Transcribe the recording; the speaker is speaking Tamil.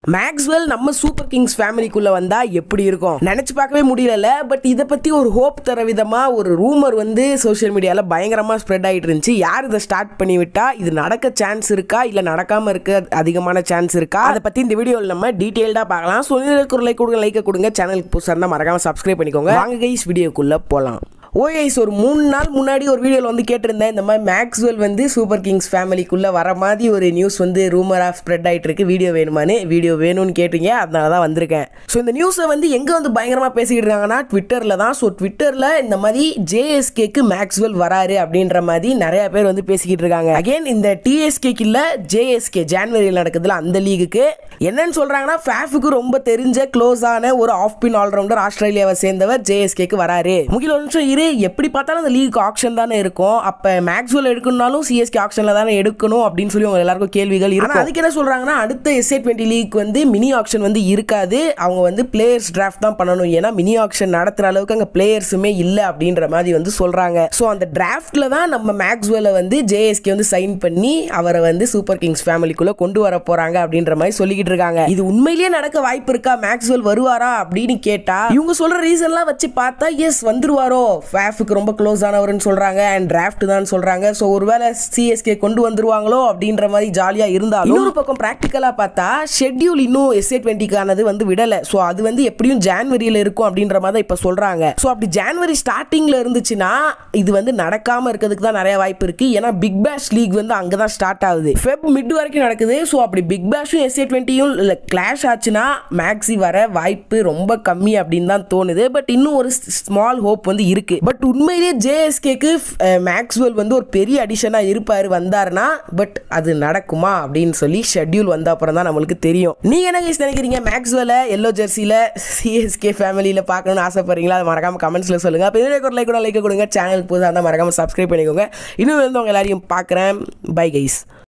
மேக்ஸ்வெல் நம்ம சூப்பர் கிங்ஸ் ஃபேமிலிக்குள்ள வந்தா எப்படி இருக்கும் நினைச்சு பார்க்கவே முடியல பட் இதை பத்தி ஒரு ஹோப் தர விதமா ஒரு ரூமர் வந்து சோஷியல் மீடியால பயங்கரமா ஸ்ப்ரெட் ஆயிட்டு இருந்துச்சு யார் இதை ஸ்டார்ட் பண்ணி விட்டா இது நடக்க சான்ஸ் இருக்கா இல்ல நடக்காம இருக்க அதிகமான சான்ஸ் இருக்கா அதை பத்தி இந்த வீடியோவில் நம்ம டீடைல்டா பார்க்கலாம் ஸோ ஒரு லைக் கொடுங்க லைக் கொடுங்க சேனலுக்கு புதுசாக இருந்தால் மறக்காம சப்ஸ்கிரைப் பண்ணிக்கோங்க வாங்க கைஸ் வீடியோக்குள்ள போலாம் ஓஎஸ் ஒரு மூணு நாள் முன்னாடி ஒரு வீடியோவில் வந்து கேட்டிருந்தேன் இந்த மாதிரி மேக்ஸ்வெல் வந்து சூப்பர் கிங்ஸ் ஃபேமிலிக்குள்ளே வர மாதிரி ஒரு நியூஸ் வந்து ரூமராக ஸ்ப்ரெட் ஆகிட்டு இருக்கு வீடியோ வேணுமான்னு வீடியோ வேணும்னு கேட்டீங்க அதனால தான் வந்திருக்கேன் ஸோ இந்த நியூஸை வந்து எங்கே வந்து பயங்கரமாக பேசிக்கிட்டு இருக்காங்கன்னா ட்விட்டரில் தான் ஸோ ட்விட்டரில் இந்த மாதிரி ஜேஎஸ்கேக்கு மேக்ஸ்வெல் வராரு அப்படின்ற மாதிரி நிறைய பேர் வந்து பேசிக்கிட்டு இருக்காங்க அகைன் இந்த டிஎஸ்கேக்கு இல்லை ஜேஎஸ்கே ஜான்வரியில் நடக்குதுல அந்த லீகுக்கு என்னன்னு சொல்கிறாங்கன்னா ஃபேஃபுக்கு ரொம்ப தெரிஞ்ச க்ளோஸான ஒரு ஆஃப் பின் ஆல்ரவுண்டர் ஆஸ்திரேலியாவை சேர்ந்தவர் ஜேஎஸ்கேக்கு வராரு முக்கிய ஒரு நிமிஷம் இரு எப்படி பார்த்தாலும் அந்த லீக் ஆப்ஷன் தானே இருக்கும் அப்போ மேக்ஸ்வெல் எடுக்கணும்னாலும் சிஎஸ்கே ஆப்ஷனில் தானே எடுக்கணும் அப்படின்னு சொல்லி உங்க எல்லாருக்கும் கேள்விகள் இருக்கு அதுக்கு என்ன சொல்றாங்கன்னா அடுத்த எஸ்ஏ டுவெண்ட்டி லீக் வந்து மினி ஆப்ஷன் வந்து இருக்காது அவங்க வந்து பிளேயர்ஸ் டிராஃப்ட் தான் பண்ணணும் ஏன்னா மினி ஆப்ஷன் நடத்துற அளவுக்கு அங்கே பிளேயர்ஸுமே இல்லை அப்படின்ற மாதிரி வந்து சொல்றாங்க ஸோ அந்த டிராஃப்ட்ல தான் நம்ம மேக்ஸ்வெல்லை வந்து ஜேஎஸ்கே வந்து சைன் பண்ணி அவரை வந்து சூப்பர் கிங்ஸ் ஃபேமிலிக்குள்ள கொண்டு வர போறாங்க அப்படின்ற மாதிரி சொல்லிக்கிட்டு இருக்காங்க இது உண்மையிலேயே நடக்க வாய்ப்பு இருக்கா மேக்ஸ்வெல் வருவாரா அப்படின்னு கேட்டா இவங்க சொல்ற ரீசன்லாம் வச்சு பார்த்தா எஸ் வந்துருவாரோ ஃபேஃபுக்கு ரொம்ப க்ளோஸ் ஆனவர்னு சொல்றாங்க அண்ட் டிராஃப்ட் தான் சொல்றாங்க ஸோ ஒருவேளை சிஎஸ்கே கொண்டு வந்துருவாங்களோ அப்படின்ற மாதிரி ஜாலியா இருந்தாலும் இன்னொரு பக்கம் ப்ராக்டிக்கலா பார்த்தா ஷெட்யூல் இன்னும் எஸ்ஏ டுவெண்ட்டிக்கானது வந்து விடலை ஸோ அது வந்து எப்படியும் ஜான்வரியில் இருக்கும் அப்படின்ற மாதிரி தான் இப்போ சொல்றாங்க ஸோ அப்படி ஜான்வரி ஸ்டார்டிங்ல இருந்துச்சுன்னா இது வந்து நடக்காம இருக்கிறதுக்கு தான் நிறைய வாய்ப்பு இருக்கு ஏன்னா பிக் பேஷ் லீக் வந்து அங்கே தான் ஸ்டார்ட் ஆகுது ஃபெப் மிட் வரைக்கும் நடக்குது ஸோ அப்படி பிக் பேஷும் எஸ்ஏ டுவெண்ட்டியும் கிளாஷ் ஆச்சுன்னா மேக்ஸி வர வாய்ப்பு ரொம்ப கம்மி அப்படின்னு தான் தோணுது பட் இன்னும் ஒரு ஸ்மால் ஹோப் வந்து இருக்கு பட் உண்மையிலேயே ஜேஎஸ்கேக்கு மேக்ஸ்வெல் வந்து ஒரு பெரிய அடிஷனாக இருப்பார் வந்தாருன்னா பட் அது நடக்குமா அப்படின்னு சொல்லி ஷெட்யூல் வந்த அப்புறம் தான் நம்மளுக்கு தெரியும் நீங்கள் என்ன guys நினைக்கிறீங்க மேக்ஸ்வெல்லை எல்லோ ஜெர்சியில் சிஎஸ்கே ஃபேமிலியில் பார்க்கணும்னு ஆசைப்படுறீங்களா அது மறக்காம கமெண்ட்ஸில் சொல்லுங்கள் அப்போ இதுலேயே ஒரு லைக் கூட லைக் கொடுங்க சேனலுக்கு புதுசாக இருந்தால் மறக்காம சப்ஸ்கிரைப் பண்ணிக்கோங்க இன்னும் வந்து உங்க எல்லாரையும் பார்க்குறேன் பை கைஸ்